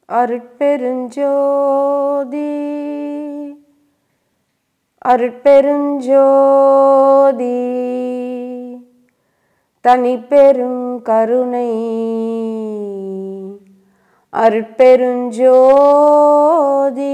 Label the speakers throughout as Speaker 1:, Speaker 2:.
Speaker 1: அருட்பெருஞ்சோதி அருட்பெருஞ்சோதி தனிப்பெரும் கருணை அருட்பெருஞ்சோதி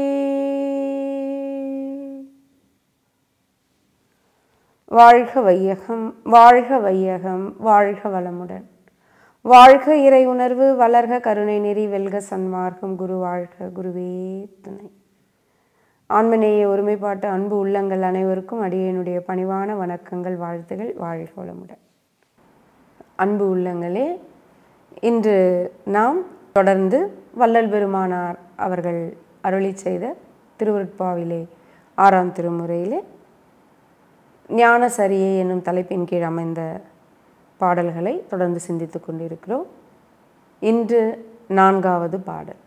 Speaker 1: வாழ்க வையகம் வாழ்க வையகம் வாழ்க வளமுடன் வாழ்க இறை உணர்வு வளர்க கருணை நெறி வெல்க சன்மார்க்கம் குரு வாழ்க குருவே துணை ஆன்மநேய ஒருமைப்பாட்டு அன்பு உள்ளங்கள் அனைவருக்கும் அடியனுடைய பணிவான வணக்கங்கள் வாழ்த்துகள் வாழ்க வளமுடன் அன்பு உள்ளங்களே இன்று நாம் தொடர்ந்து வள்ளல் பெருமானார் அவர்கள் அருளி செய்த திருவருட்பாவிலே ஆறாம் திருமுறையிலே ஞான சரியை என்னும் தலைப்பின் கீழ் அமைந்த பாடல்களை தொடர்ந்து சிந்தித்து கொண்டிருக்கிறோம் இன்று நான்காவது பாடல்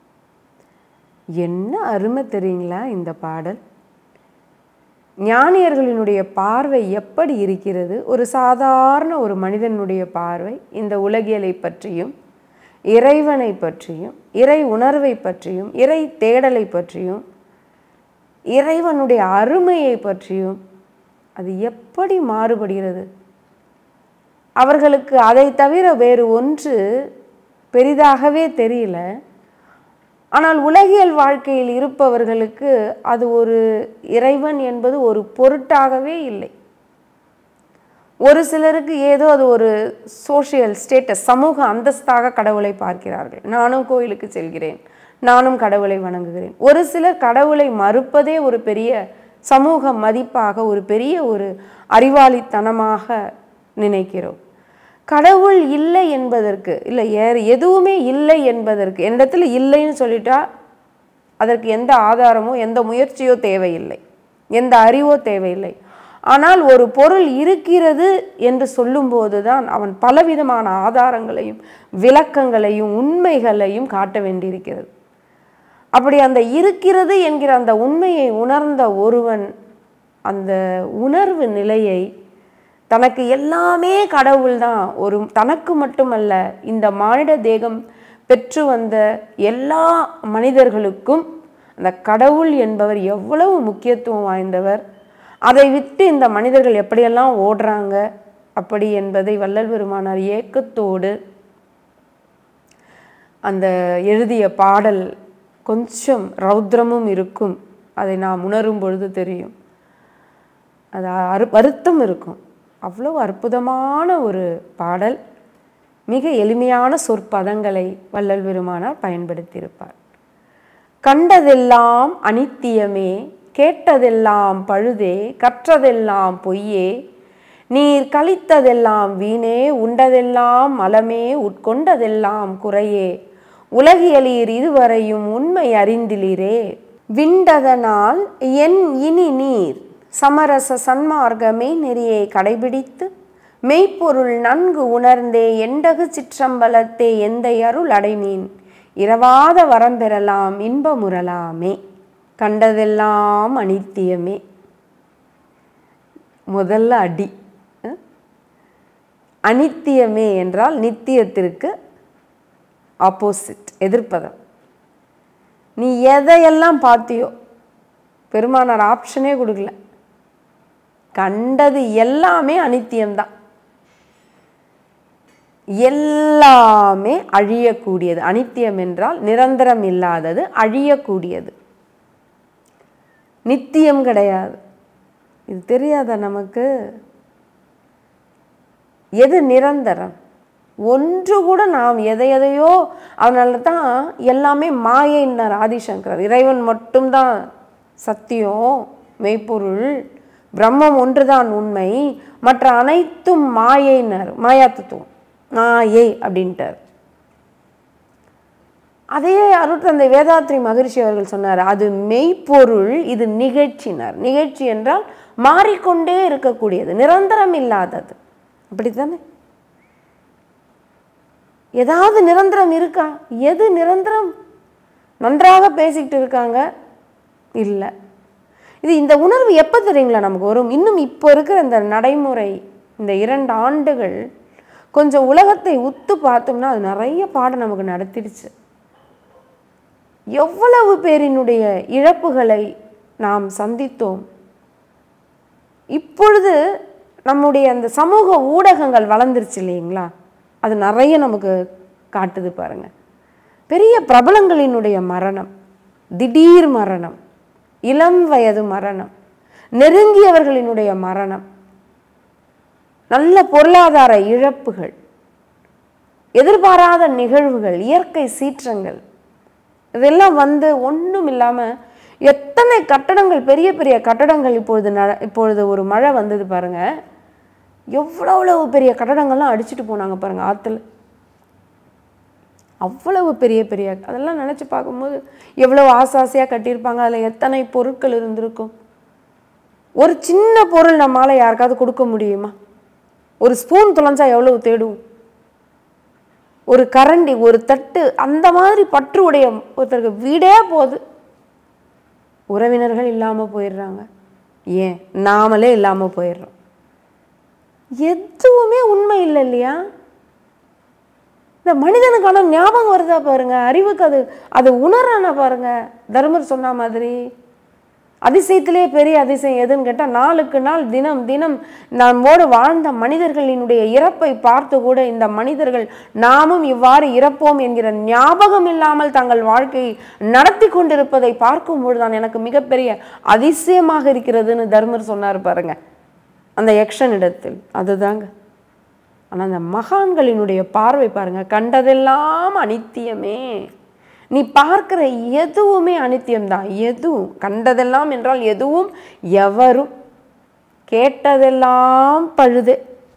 Speaker 1: என்ன அருமை தெரியுங்களா இந்த பாடல் ஞானியர்களினுடைய பார்வை எப்படி இருக்கிறது ஒரு சாதாரண ஒரு மனிதனுடைய பார்வை இந்த உலகியலை பற்றியும் இறைவனை பற்றியும் இறை உணர்வை பற்றியும் இறை தேடலை பற்றியும் இறைவனுடைய அருமையை பற்றியும் அது எப்படி மாறுபடுகிறது அவர்களுக்கு அதை தவிர வேறு ஒன்று பெரிதாகவே தெரியல ஆனால் உலகியல் வாழ்க்கையில் இருப்பவர்களுக்கு அது ஒரு இறைவன் என்பது ஒரு பொருட்டாகவே இல்லை ஒரு சிலருக்கு ஏதோ அது ஒரு சோஷியல் ஸ்டேட்டஸ் சமூக அந்தஸ்தாக கடவுளை பார்க்கிறார்கள் நானும் கோயிலுக்கு செல்கிறேன் நானும் கடவுளை வணங்குகிறேன் ஒரு சிலர் கடவுளை மறுப்பதே ஒரு பெரிய சமூக மதிப்பாக ஒரு பெரிய ஒரு அறிவாளித்தனமாக நினைக்கிறோம் கடவுள் இல்லை என்பதற்கு இல்லை ஏறு எதுவுமே இல்லை என்பதற்கு என்னிடத்தில் இல்லைன்னு சொல்லிட்டா அதற்கு எந்த ஆதாரமோ எந்த முயற்சியோ தேவையில்லை எந்த அறிவோ தேவையில்லை ஆனால் ஒரு பொருள் இருக்கிறது என்று சொல்லும்போது தான் அவன் பலவிதமான ஆதாரங்களையும் விளக்கங்களையும் உண்மைகளையும் காட்ட வேண்டியிருக்கிறது அப்படி அந்த இருக்கிறது என்கிற அந்த உண்மையை உணர்ந்த ஒருவன் அந்த உணர்வு நிலையை தனக்கு எல்லாமே கடவுள் தான் ஒரு தனக்கு மட்டுமல்ல இந்த மானிட தேகம் பெற்று வந்த எல்லா மனிதர்களுக்கும் அந்த கடவுள் என்பவர் எவ்வளவு முக்கியத்துவம் வாய்ந்தவர் அதை விட்டு இந்த மனிதர்கள் எப்படியெல்லாம் ஓடுறாங்க அப்படி என்பதை வள்ளல் பெருமானார் ஏக்கத்தோடு அந்த எழுதிய பாடல் கொஞ்சம் ரௌத்ரமும் இருக்கும் அதை நாம் உணரும் பொழுது தெரியும் அது அரு வருத்தம் இருக்கும் அவ்வளோ அற்புதமான ஒரு பாடல் மிக எளிமையான சொற்பதங்களை வள்ளல் பெருமானார் பயன்படுத்தியிருப்பார் கண்டதெல்லாம் அனித்தியமே கேட்டதெல்லாம் பழுதே கற்றதெல்லாம் பொய்யே நீர் கழித்ததெல்லாம் வீணே உண்டதெல்லாம் மலமே உட்கொண்டதெல்லாம் குறையே உலகியலீர் இதுவரையும் உண்மை அறிந்திலீரே விண்டதனால் என் இனி நீர் சமரச சன்மார்க்கமே நெறியை கடைபிடித்து மெய்ப்பொருள் நன்கு உணர்ந்தே எண்டகு சிற்றம்பலத்தே எந்த அருள் அடைமீன் இரவாத வரம் பெறலாம் இன்பமுறலாமே கண்டதெல்லாம் அனித்தியமே முதல்ல அடி அனித்தியமே என்றால் நித்தியத்திற்கு ஆப்போசிட் எதிர்ப்பதம் நீ எதையெல்லாம் பார்த்தியோ பெருமானார் ஆப்ஷனே கொடுக்கல கண்டது எல்லாமே அனித்தியம்தான் எல்லாமே அழியக்கூடியது அனித்தியம் என்றால் நிரந்தரம் இல்லாதது அழியக்கூடியது நித்தியம் கிடையாது இது தெரியாதா நமக்கு எது நிரந்தரம் ஒன்று கூட நாம் எதை எதையோ அதனால தான் எல்லாமே மாயைன்னார் ஆதிசங்கர் இறைவன் மட்டும்தான் சத்தியம் மெய்ப்பொருள் பிரம்மம் ஒன்றுதான் உண்மை மற்ற அனைத்தும் மாயைனர் மாயா தத்துவம் மாயை அப்படின்ட்டார் அதே அருட்தந்தை வேதாத்ரி மகரிஷி அவர்கள் சொன்னார் அது மெய்ப்பொருள் இது நிகழ்ச்சினர் நிகழ்ச்சி என்றால் மாறிக்கொண்டே இருக்கக்கூடியது நிரந்தரம் இல்லாதது அப்படித்தானே ஏதாவது நிரந்தரம் இருக்கா எது நிரந்தரம் நன்றாக பேசிக்கிட்டு இருக்காங்க இல்லை இது இந்த உணர்வு எப்போ தெரியுங்களா நமக்கு வரும் இன்னும் இப்போ இருக்கிற இந்த நடைமுறை இந்த இரண்டு ஆண்டுகள் கொஞ்சம் உலகத்தை உத்து பார்த்தோம்னா அது நிறைய பாடம் நமக்கு நடத்திடுச்சு எவ்வளவு பேரினுடைய இழப்புகளை நாம் சந்தித்தோம் இப்பொழுது நம்முடைய அந்த சமூக ஊடகங்கள் வளர்ந்துருச்சு இல்லைங்களா அது நிறைய நமக்கு காட்டுது பாருங்க பெரிய பிரபலங்களினுடைய மரணம் திடீர் மரணம் இளம் வயது மரணம் நெருங்கியவர்களினுடைய மரணம் நல்ல பொருளாதார இழப்புகள் எதிர்பாராத நிகழ்வுகள் இயற்கை சீற்றங்கள் இதெல்லாம் வந்து ஒன்றும் இல்லாமல் எத்தனை கட்டடங்கள் பெரிய பெரிய கட்டடங்கள் இப்பொழுது ந இப்பொழுது ஒரு மழை வந்தது பாருங்க எவ்வளோ எவ்வளவு பெரிய கட்டடங்கள்லாம் அடிச்சுட்டு போனாங்க பாருங்க ஆற்றுல அவ்வளவு பெரிய பெரிய அதெல்லாம் நினச்சி பார்க்கும்போது எவ்வளோ ஆசாசையாக கட்டியிருப்பாங்க அதில் எத்தனை பொருட்கள் இருந்திருக்கும் ஒரு சின்ன பொருள் நம்மளால் யாருக்காவது கொடுக்க முடியுமா ஒரு ஸ்பூன் தொலைஞ்சா எவ்வளவு தேடுவோம் ஒரு கரண்டி ஒரு தட்டு அந்த மாதிரி பற்று உடைய ஒருத்தருக்கு வீடே போகுது உறவினர்கள் இல்லாமல் போயிடுறாங்க ஏன் நாமளே இல்லாமல் போயிடுறோம் எதுவுமே உண்மை இல்லை இல்லையா இந்த மனிதனுக்கான ஞாபகம் வருதா பாருங்க அறிவுக்கு அது அது உணரான பாருங்க தர்மர் சொன்ன மாதிரி அதிசயத்திலே பெரிய அதிசயம் எதுன்னு கேட்டால் நாளுக்கு நாள் தினம் தினம் நம்மோடு வாழ்ந்த மனிதர்களினுடைய இறப்பை பார்த்து கூட இந்த மனிதர்கள் நாமும் இவ்வாறு இறப்போம் என்கிற ஞாபகம் இல்லாமல் தங்கள் வாழ்க்கையை நடத்தி கொண்டிருப்பதை பார்க்கும் பொழுதுதான் எனக்கு மிகப்பெரிய அதிசயமாக இருக்கிறதுன்னு தர்மர் சொன்னார் பாருங்க அந்த யக்ஷன் இடத்தில் அதுதாங்க ஆனால் அந்த மகான்களினுடைய பார்வை பாருங்க கண்டதெல்லாம் அனித்தியமே நீ பார்க்கிற எதுவுமே அனித்தியம்தான் எதுவும் கண்டதெல்லாம் என்றால் எதுவும் எவரும் கேட்டதெல்லாம் பழுது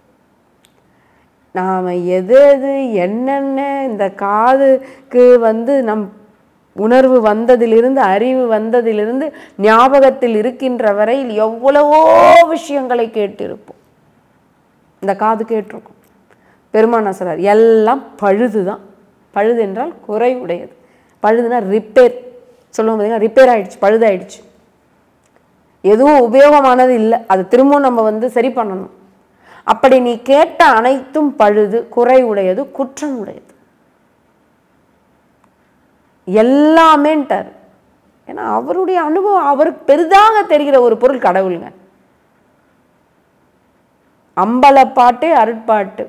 Speaker 1: நாம் எது எது என்னென்ன இந்த காதுக்கு வந்து நம் உணர்வு வந்ததிலிருந்து அறிவு வந்ததிலிருந்து ஞாபகத்தில் இருக்கின்ற வரையில் எவ்வளவோ விஷயங்களை கேட்டிருப்போம் இந்த காது கேட்டிருக்கும் பெருமானா சொல்றார் எல்லாம் பழுது தான் பழுது என்றால் குறை உடையது பழுதுனா ரிப்பேர் சொல்லுவோம் பார்த்தீங்கன்னா ரிப்பேர் ஆயிடுச்சு பழுதாயிடுச்சு எதுவும் உபயோகமானது இல்லை அது திரும்பவும் நம்ம வந்து சரி பண்ணணும் அப்படி நீ கேட்ட அனைத்தும் பழுது குறை உடையது குற்றம் உடையது எல்லாமேன்ட்டார் ஏன்னா அவருடைய அனுபவம் அவருக்கு பெரிதாக தெரிகிற ஒரு பொருள் கடவுளுங்க அம்பலப்பாட்டு அருட்பாட்டு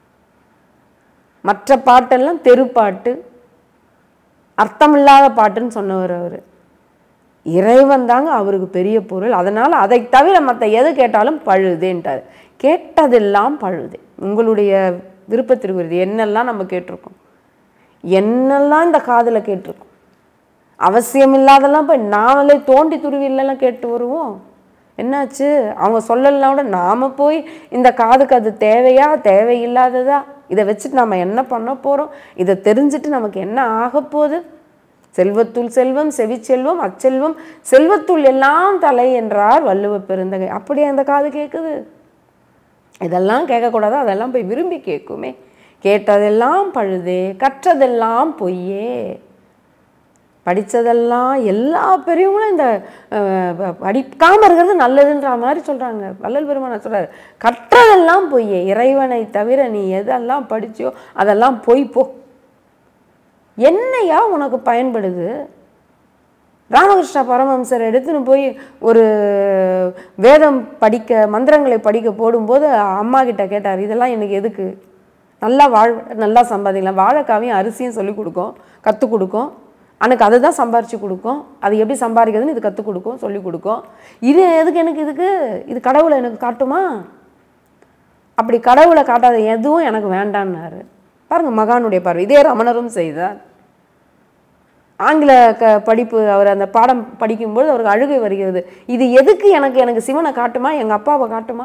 Speaker 1: மற்ற பாட்டெல்லாம் தெருப்பாட்டு அர்த்தமில்லாத பாட்டுன்னு சொன்னவர் அவர் இறைவன் தாங்க அவருக்கு பெரிய பொருள் அதனால் அதை தவிர மற்ற எது கேட்டாலும் பழுதேன்ட்டார் கேட்டதெல்லாம் பழுது உங்களுடைய விருப்பத்திற்கு வருது என்னெல்லாம் நம்ம கேட்டிருக்கோம் என்னெல்லாம் இந்த காதில் கேட்டிருக்கோம் அவசியம் இல்லாதெல்லாம் போய் நாமளே தோண்டி துருவி இல்லைலாம் கேட்டு வருவோம் என்னாச்சு அவங்க சொல்லலாம் கூட நாம் போய் இந்த காதுக்கு அது தேவையா தேவையில்லாததா இதை வச்சுட்டு நம்ம என்ன பண்ண போகிறோம் இதை தெரிஞ்சுட்டு நமக்கு என்ன ஆக போகுது செல்வத்துள் செல்வம் செவிச்செல்வம் அச்செல்வம் செல்வத்துள் எல்லாம் தலை என்றார் வள்ளுவ பெருந்தகை அப்படியே அந்த காது கேட்குது இதெல்லாம் கேட்கக்கூடாது அதெல்லாம் போய் விரும்பி கேட்குமே கேட்டதெல்லாம் பழுதே கற்றதெல்லாம் பொய்யே படித்ததெல்லாம் எல்லா பெரியவங்களும் இந்த அஹ், படிக்காம இருக்கிறது நல்லதுன்ற மாதிரி சொல்கிறாங்க வள்ளல் பெருமானார் சொல்றாரு கற்றதெல்லாம் பொய்யே இறைவனை தவிர நீ எதெல்லாம் படிச்சியோ அதெல்லாம் பொய் போ என்னையா உனக்கு பயன்படுது ராமகிருஷ்ண பரமஹம்சர் எடுத்துன்னு போய் ஒரு வேதம் படிக்க மந்திரங்களை படிக்க போடும்போது அம்மா கிட்ட கேட்டார் இதெல்லாம் எனக்கு எதுக்கு நல்லா வாழ் நல்லா சம்பாதிக்கலாம் வாழைக்காவையும் அரிசியும் சொல்லி கொடுக்கும் கற்றுக் கொடுக்கும் எனக்கு அதுதான் சம்பாரித்து கொடுக்கும் அது எப்படி சம்பாதிக்கிறதுன்னு இது கற்றுக் கொடுக்கும் சொல்லி கொடுக்கும் இது எதுக்கு எனக்கு இதுக்கு இது கடவுளை எனக்கு காட்டுமா அப்படி கடவுளை காட்டாத எதுவும் எனக்கு வேண்டான்னாரு பாருங்க மகானுடைய பார்வை இதே ரமணரும் செய்தார் ஆங்கில க படிப்பு அவர் அந்த பாடம் படிக்கும்போது அவருக்கு அழுகை வருகிறது இது எதுக்கு எனக்கு எனக்கு சிவனை காட்டுமா எங்கள் அப்பாவை காட்டுமா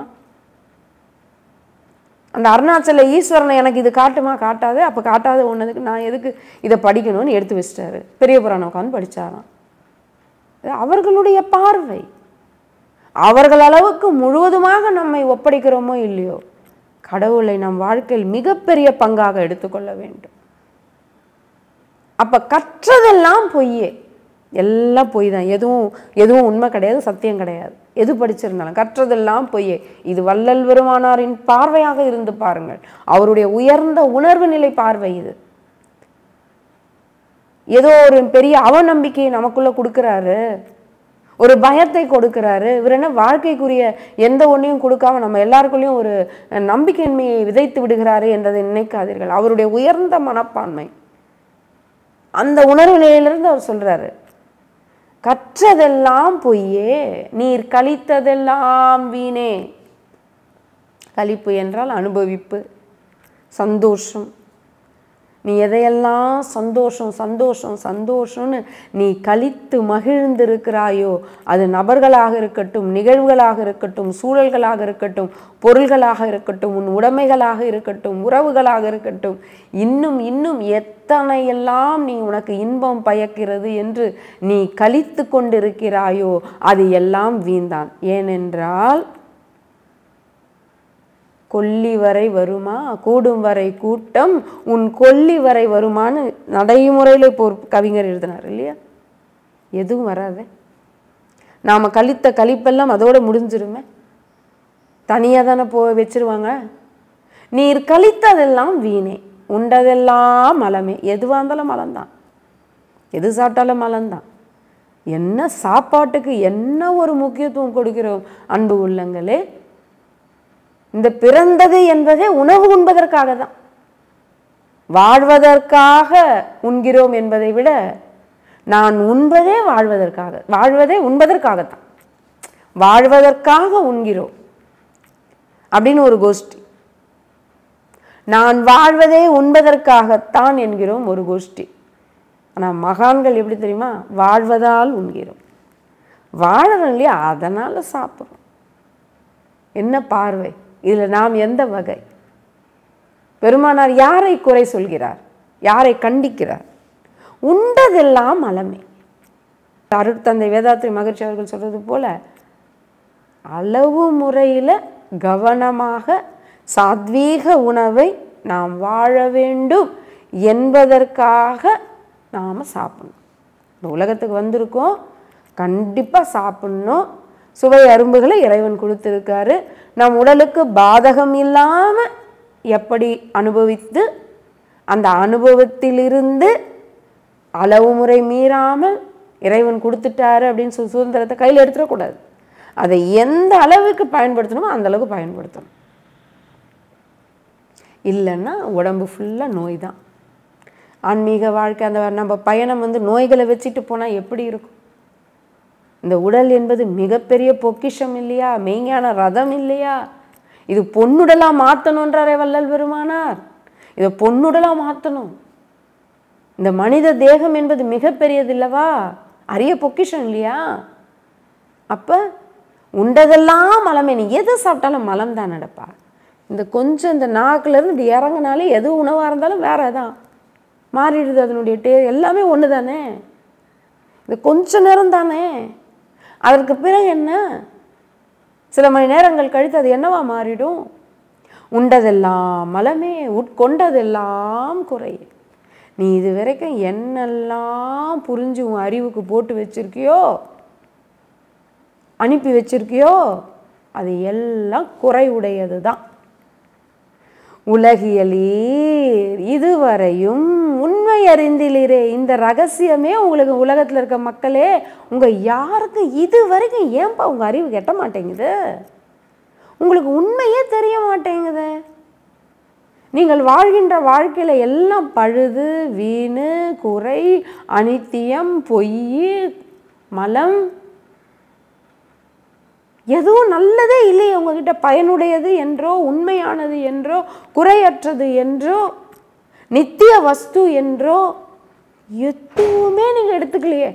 Speaker 1: அந்த அருணாச்சல ஈஸ்வரனை எனக்கு இது காட்டுமா காட்டாது அப்போ காட்டாத ஒன்றதுக்கு நான் எதுக்கு இதை படிக்கணும்னு எடுத்து வச்சிட்டாரு பெரிய புராணம் உட்காந்து படிச்சாராம் இது அவர்களுடைய பார்வை அவர்கள் அளவுக்கு முழுவதுமாக நம்மை ஒப்படைக்கிறோமோ இல்லையோ கடவுளை நம் வாழ்க்கையில் மிகப்பெரிய பங்காக எடுத்துக்கொள்ள வேண்டும் அப்ப கற்றதெல்லாம் பொய்யே எல்லாம் பொய் தான் எதுவும் எதுவும் உண்மை கிடையாது சத்தியம் கிடையாது எது படிச்சிருந்தாலும் கற்றதெல்லாம் பொய்யே இது வள்ளல் பெருமானாரின் பார்வையாக இருந்து பாருங்கள் அவருடைய உயர்ந்த உணர்வு நிலை பார்வை இது ஏதோ ஒரு பெரிய அவநம்பிக்கையை நமக்குள்ள கொடுக்குறாரு ஒரு பயத்தை கொடுக்குறாரு இவர் என்ன வாழ்க்கைக்குரிய எந்த ஒன்றையும் கொடுக்காம நம்ம எல்லாருக்குள்ளேயும் ஒரு நம்பிக்கையின்மையை விதைத்து விடுகிறாரு என்றதை நினைக்காதீர்கள் அவருடைய உயர்ந்த மனப்பான்மை அந்த உணர்வு நிலையிலிருந்து அவர் சொல்றாரு கற்றதெல்லாம் பொய்யே நீர் கழித்ததெல்லாம் வீணே கழிப்பு என்றால் அனுபவிப்பு சந்தோஷம் நீ எதையெல்லாம் சந்தோஷம் சந்தோஷம் சந்தோஷம்னு நீ கழித்து மகிழ்ந்திருக்கிறாயோ அது நபர்களாக இருக்கட்டும் நிகழ்வுகளாக இருக்கட்டும் சூழல்களாக இருக்கட்டும் பொருள்களாக இருக்கட்டும் உன் உடைமைகளாக இருக்கட்டும் உறவுகளாக இருக்கட்டும் இன்னும் இன்னும் எத்தனையெல்லாம் நீ உனக்கு இன்பம் பயக்கிறது என்று நீ கழித்து கொண்டிருக்கிறாயோ அது எல்லாம் வீண்தான் ஏனென்றால் கொல்லி வரை வருமா கூடும் வரை கூட்டம் உன் கொல்லி வரை வருமான்னு நடைமுறையில் இப்போ ஒரு கவிஞர் எழுதினார் இல்லையா எதுவும் வராதே நாம் கழித்த கழிப்பெல்லாம் அதோட முடிஞ்சிருமே தனியாக தானே போ வச்சிருவாங்க நீர் கழித்ததெல்லாம் வீணே உண்டதெல்லாம் மலமே எதுவாக இருந்தாலும் மலம்தான் எது சாப்பிட்டாலும் மலம்தான் என்ன சாப்பாட்டுக்கு என்ன ஒரு முக்கியத்துவம் கொடுக்கிறோம் அன்பு உள்ளங்களே இந்த பிறந்தது என்பதே உணவு உண்பதற்காக தான் வாழ்வதற்காக உண்கிறோம் என்பதை விட நான் உண்பதே வாழ்வதற்காக வாழ்வதே உண்பதற்காகத்தான் வாழ்வதற்காக உண்கிறோம் அப்படின்னு ஒரு கோஷ்டி நான் வாழ்வதே உண்பதற்காகத்தான் என்கிறோம் ஒரு கோஷ்டி ஆனால் மகான்கள் எப்படி தெரியுமா வாழ்வதால் உண்கிறோம் வாழறோம் இல்லையா அதனால் சாப்பிட்றோம் என்ன பார்வை இதில் நாம் எந்த வகை பெருமானார் யாரை குறை சொல்கிறார் யாரை கண்டிக்கிறார் உண்டதெல்லாம் அலமை அருட்தந்தை வேதாத்ரி மகிழ்ச்சி அவர்கள் சொல்றது போல அளவு முறையில் கவனமாக சாத்வீக உணவை நாம் வாழ வேண்டும் என்பதற்காக நாம் சாப்பிடணும் இந்த உலகத்துக்கு வந்திருக்கோம் கண்டிப்பாக சாப்பிடணும் சுவை அரும்புகளை இறைவன் கொடுத்துருக்காரு நம் உடலுக்கு பாதகம் இல்லாமல் எப்படி அனுபவித்து அந்த அனுபவத்திலிருந்து அளவு முறை மீறாமல் இறைவன் கொடுத்துட்டாரு அப்படின்னு சொல்லி சுதந்திரத்தை கையில் எடுத்துடக்கூடாது அதை எந்த அளவுக்கு பயன்படுத்தணுமோ அந்த அளவுக்கு பயன்படுத்தணும் இல்லைன்னா உடம்பு ஃபுல்லாக நோய் தான் ஆன்மீக வாழ்க்கை அந்த நம்ம பயணம் வந்து நோய்களை வச்சுட்டு போனால் எப்படி இருக்கும் இந்த உடல் என்பது மிகப்பெரிய பொக்கிஷம் இல்லையா மெய்ஞான ரதம் இல்லையா இது பொன்னுடலாக மாற்றணுன்றாரே வள்ளல் பெருமானார் இதை பொன்னுடலாக மாற்றணும் இந்த மனித தேகம் என்பது மிகப்பெரியது இல்லவா அரிய பொக்கிஷம் இல்லையா அப்போ உண்டதெல்லாம் மலமே நீ எது சாப்பிட்டாலும் மலம் தான் நடப்பா இந்த கொஞ்சம் இந்த நாக்குலேருந்து இப்படி இறங்கினாலே எது உணவாக இருந்தாலும் வேற தான் மாறிடுது அதனுடைய டே எல்லாமே ஒன்று தானே இது கொஞ்ச நேரம் தானே அதற்கு பிறகு என்ன சில மணி நேரங்கள் கழித்து அது என்னவா மாறிடும் உண்டதெல்லாம் மலமே உட்கொண்டதெல்லாம் குறை நீ இது வரைக்கும் என்னெல்லாம் புரிஞ்சு உன் அறிவுக்கு போட்டு வச்சிருக்கியோ அனுப்பி வச்சிருக்கியோ அது எல்லாம் குறை உடையது தான் உலகியலீர் இதுவரையும் உண்மை அறிந்திலீரே இந்த ரகசியமே உங்களுக்கு உலகத்தில் இருக்க மக்களே உங்கள் யாருக்கு இது வரைக்கும் ஏன்பா உங்கள் அறிவு கெட்ட மாட்டேங்குது உங்களுக்கு உண்மையே தெரிய மாட்டேங்குது நீங்கள் வாழ்கின்ற வாழ்க்கையில் எல்லாம் பழுது வீணு குறை அனித்தியம் பொய் மலம் எதுவும் நல்லதே இல்லையே உங்ககிட்ட பயனுடையது என்றோ உண்மையானது என்றோ குறையற்றது என்றோ நித்திய வஸ்து என்றோ எதுவுமே நீங்கள் எடுத்துக்கலையே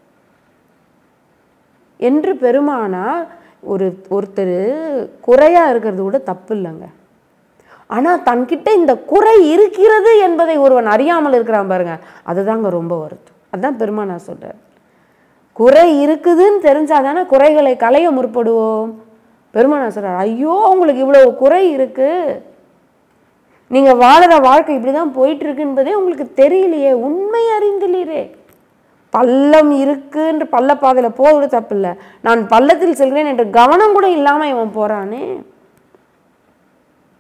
Speaker 1: என்று பெருமானார் ஒரு ஒருத்தர் குறையாக இருக்கிறது கூட தப்பு இல்லைங்க ஆனால் தன்கிட்ட இந்த குறை இருக்கிறது என்பதை ஒருவன் அறியாமல் இருக்கிறான் பாருங்க அதுதாங்க ரொம்ப வருத்தம் அதுதான் பெருமானார் சொல்கிறார் குறை இருக்குதுன்னு தெரிஞ்சாதானே குறைகளை களைய முற்படுவோம் பெருமானார் சொல்கிறார் ஐயோ உங்களுக்கு இவ்வளோ குறை இருக்கு நீங்கள் வாழுற வாழ்க்கை இப்படி தான் போயிட்டு இருக்கு என்பதே உங்களுக்கு தெரியலையே உண்மை அறிந்திலீரே பள்ளம் இருக்குன்ற பள்ளப்பாதையில் போவது தப்பு இல்லை நான் பள்ளத்தில் செல்கிறேன் என்று கவனம் கூட இல்லாமல் இவன் போகிறானே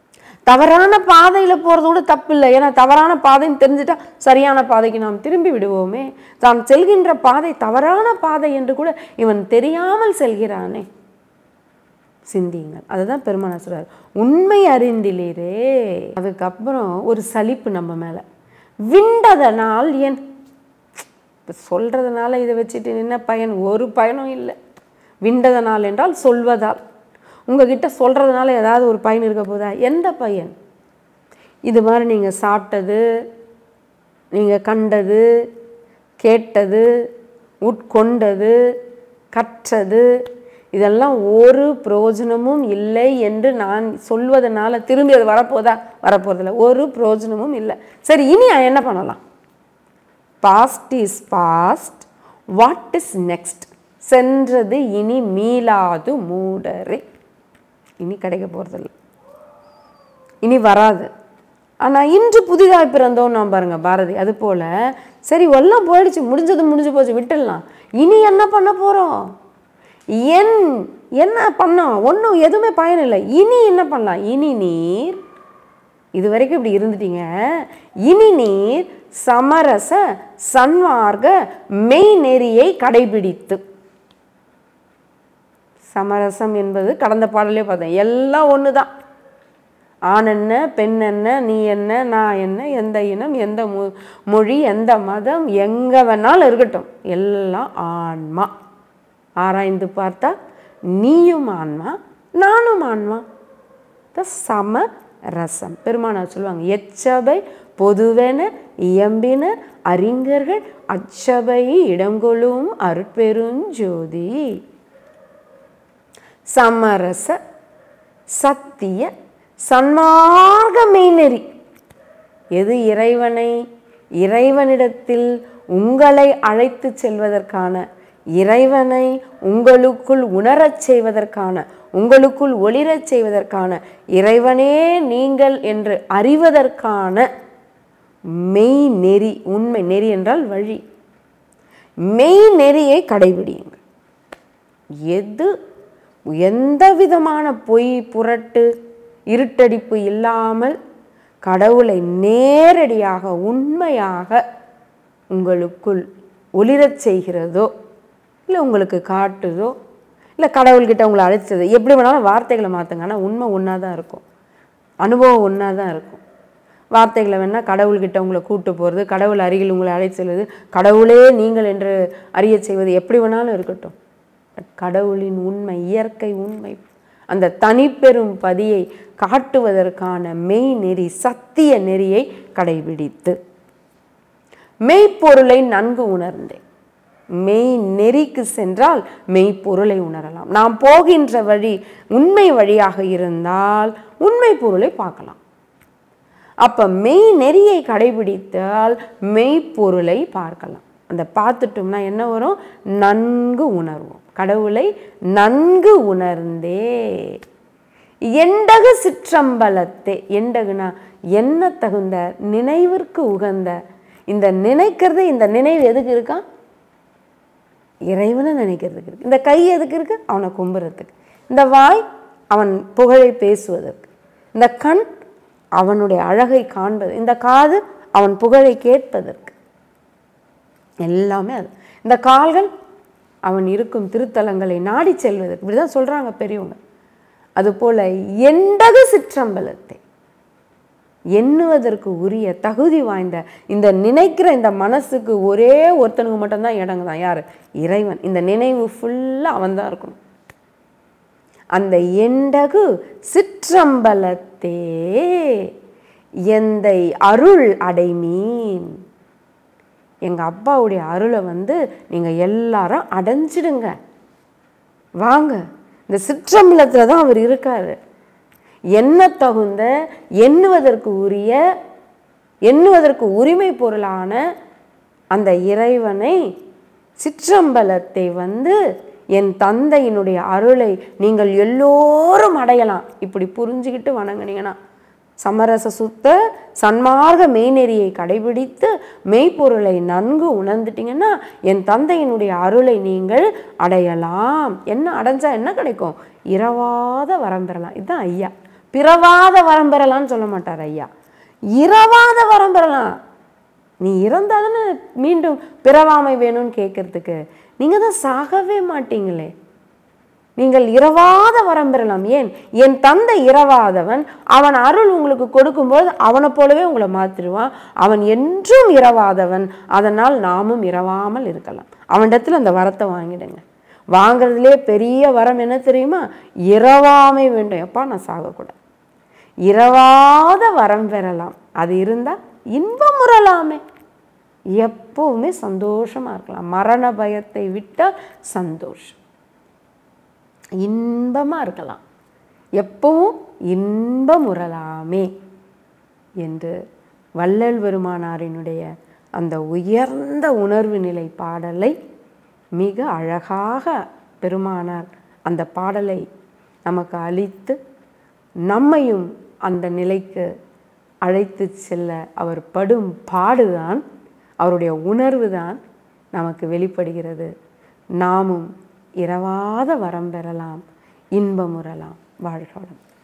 Speaker 1: தவறான பாதையில் போகிறது கூட தப்பு இல்லை ஏன்னா தவறான பாதைன்னு தெரிஞ்சுட்டா சரியான பாதைக்கு நாம் திரும்பி விடுவோமே தான் செல்கின்ற பாதை தவறான பாதை என்று கூட இவன் தெரியாமல் செல்கிறானே சிந்தியுங்கள் அதுதான் பெருமான சொல்றார் உண்மை அறிந்திலீரே அதுக்கப்புறம் ஒரு சலிப்பு நம்ம மேலே விண்டதனால் ஏன் இப்போ சொல்கிறதுனால இதை வச்சுட்டு என்ன பயன் ஒரு பயனும் இல்லை விண்டதனால் என்றால் சொல்வதால் உங்ககிட்ட சொல்கிறதுனால ஏதாவது ஒரு பயன் இருக்க போதா எந்த பயன் இது மாதிரி நீங்கள் சாப்பிட்டது நீங்கள் கண்டது கேட்டது உட்கொண்டது கற்றது இதெல்லாம் ஒரு பிரயோஜனமும் இல்லை என்று நான் சொல்வதனால திரும்பி அது வரப்போதா வரப்போறதில்ல ஒரு பிரயோஜனமும் இல்லை சரி இனி என்ன பண்ணலாம் past is past what is next சென்றது இனி மீளாது மூடரே இனி கிடைக்க போகிறதில்ல இனி வராது ஆனால் இன்று புதிதாக பிறந்தோம் நான் பாருங்க பாரதி அது போல் சரி எல்லாம் போயிடுச்சு முடிஞ்சது முடிஞ்சு போச்சு விட்டுடலாம் இனி என்ன பண்ண போகிறோம் என் என்ன பண்ணோம் ஒன்றும் எதுவுமே பயனில்லை இனி என்ன பண்ணலாம் இனி நீர் இது வரைக்கும் இப்படி இருந்துட்டீங்க இனி நீர் சமரச சன்மார்க்க மெய்நெறியை கடைபிடித்து சமரசம் என்பது கடந்த பாடலே பார்த்தேன் எல்லாம் ஒன்று தான் ஆண் என்ன பெண் என்ன நீ என்ன நான் என்ன எந்த இனம் எந்த மொ மொழி எந்த மதம் எங்கே வேணாலும் இருக்கட்டும் எல்லாம் ஆன்மா ஆராய்ந்து பார்த்தா நீயும் ஆன்மா நானும் ஆன்மா த சம ரசம் பெருமானார் சொல்லுவாங்க எச்சபை பொதுவென இயம்பின அறிஞர்கள் அச்சபை இடங்கொள்ளும் அருட்பெருஞ்சோதி சமரச சத்திய சன்மார்க்க மெய்நெறி எது இறைவனை இறைவனிடத்தில் உங்களை அழைத்து செல்வதற்கான இறைவனை உங்களுக்குள் உணரச் செய்வதற்கான உங்களுக்குள் ஒளிரச் செய்வதற்கான இறைவனே நீங்கள் என்று அறிவதற்கான மெய் நெறி உண்மை நெறி என்றால் வழி மெய் நெறியை கடைபிடியுங்கள் எது எந்த விதமான பொய் புரட்டு இருட்டடிப்பு இல்லாமல் கடவுளை நேரடியாக உண்மையாக உங்களுக்குள் ஒளிரச் செய்கிறதோ இல்லை உங்களுக்கு காட்டுதோ இல்லை கடவுள்கிட்ட உங்களை அழைச்சது எப்படி வேணாலும் வார்த்தைகளை மாற்றுங்க ஆனால் உண்மை ஒன்றா தான் இருக்கும் அனுபவம் ஒன்றா தான் இருக்கும் வார்த்தைகளை வேணால் கடவுள்கிட்ட உங்களை கூட்டு போகிறது கடவுள் அருகில் உங்களை அழைத்து செல்வது கடவுளே நீங்கள் என்று அறியச் செய்வது எப்படி வேணாலும் இருக்கட்டும் பட் கடவுளின் உண்மை இயற்கை உண்மை அந்த தனிப்பெரும் பதியை காட்டுவதற்கான மெய் நெறி சத்திய நெறியை கடைபிடித்து மெய்ப்பொருளை நன்கு உணர்ந்தேன் மெய் நெறிக்கு சென்றால் மெய்ப்பொருளை உணரலாம் நாம் போகின்ற வழி உண்மை வழியாக இருந்தால் உண்மை பொருளை பார்க்கலாம் அப்ப மெய் நெறியை கடைபிடித்தால் மெய்ப்பொருளை பார்க்கலாம் அந்த பார்த்துட்டோம்னா என்ன வரும் நன்கு உணர்வோம் கடவுளை நன்கு உணர்ந்தே எண்டகு சிற்றம்பலத்தே எண்டகுனா என்ன தகுந்த நினைவிற்கு உகந்த இந்த நினைக்கிறது இந்த நினைவு எதுக்கு இருக்கா இறைவனை நினைக்கிறதுக்கு இருக்கு இந்த கை எதுக்கு இருக்கு அவனை கும்புறதுக்கு இந்த வாய் அவன் புகழை பேசுவதற்கு இந்த கண் அவனுடைய அழகை காண்பது இந்த காது அவன் புகழை கேட்பதற்கு எல்லாமே அது இந்த கால்கள் அவன் இருக்கும் திருத்தலங்களை நாடி செல்வதற்கு இப்படிதான் சொல்றாங்க பெரியவங்க அதுபோல எண்டது சிற்றம்பலத்தை எண்ணுவதற்கு உரிய தகுதி வாய்ந்த இந்த நினைக்கிற இந்த மனசுக்கு ஒரே ஒருத்தனுக்கு மட்டும்தான் இடங்க தான் யார் இறைவன் இந்த நினைவு ஃபுல்லாக அவன் தான் இருக்கணும் அந்த எண்டகு சிற்றம்பலத்தே எந்தை அருள் அடைமீன் எங்கள் அப்பாவுடைய அருளை வந்து நீங்கள் எல்லாரும் அடைஞ்சிடுங்க வாங்க இந்த சிற்றம்பலத்தில் தான் அவர் இருக்காரு என்ன தகுந்த எண்ணுவதற்கு உரிய எண்ணுவதற்கு உரிமை பொருளான அந்த இறைவனை சிற்றம்பலத்தை வந்து என் தந்தையினுடைய அருளை நீங்கள் எல்லோரும் அடையலாம் இப்படி புரிஞ்சுக்கிட்டு வணங்குனீங்கன்னா சமரச சுத்த சன்மார்க்க மெய்நெறியை கடைபிடித்து மெய்ப்பொருளை நன்கு உணர்ந்துட்டீங்கன்னா என் தந்தையினுடைய அருளை நீங்கள் அடையலாம் என்ன அடைஞ்சா என்ன கிடைக்கும் இரவாத வரம் பெறலாம் இதுதான் ஐயா பிறவாத வரம் பெறலாம்னு சொல்ல மாட்டார் ஐயா இரவாத வரம் பெறலாம் நீ இறந்தா தானே மீண்டும் பிறவாமை வேணும்னு கேட்கறதுக்கு நீங்கள் தான் சாகவே மாட்டீங்களே நீங்கள் இரவாத வரம் பெறலாம் ஏன் என் தந்தை இரவாதவன் அவன் அருள் உங்களுக்கு கொடுக்கும்போது அவனை போலவே உங்களை மாற்றிடுவான் அவன் என்றும் இரவாதவன் அதனால் நாமும் இரவாமல் இருக்கலாம் அவனிடத்தில் அந்த வரத்தை வாங்கிடுங்க வாங்குறதுலே பெரிய வரம் என்ன தெரியுமா இரவாமை வேண்டும் எப்பா நான் சாகக்கூடாது இரவாத வரம் பெறலாம் அது இருந்தால் இன்பம் உறலாமே எப்பவுமே சந்தோஷமா இருக்கலாம் மரண பயத்தை விட்டால் சந்தோஷம் இன்பமா இருக்கலாம் எப்பவும் இன்பம் உறலாமே என்று வள்ளல் பெருமானாரினுடைய அந்த உயர்ந்த உணர்வு நிலை பாடலை மிக அழகாக பெருமானார் அந்த பாடலை நமக்கு அளித்து நம்மையும் அந்த நிலைக்கு அழைத்து செல்ல அவர் படும் பாடுதான் அவருடைய உணர்வு தான் நமக்கு வெளிப்படுகிறது நாமும் இரவாத வரம் பெறலாம் இன்பமுறலாம் வாழ்க வளம்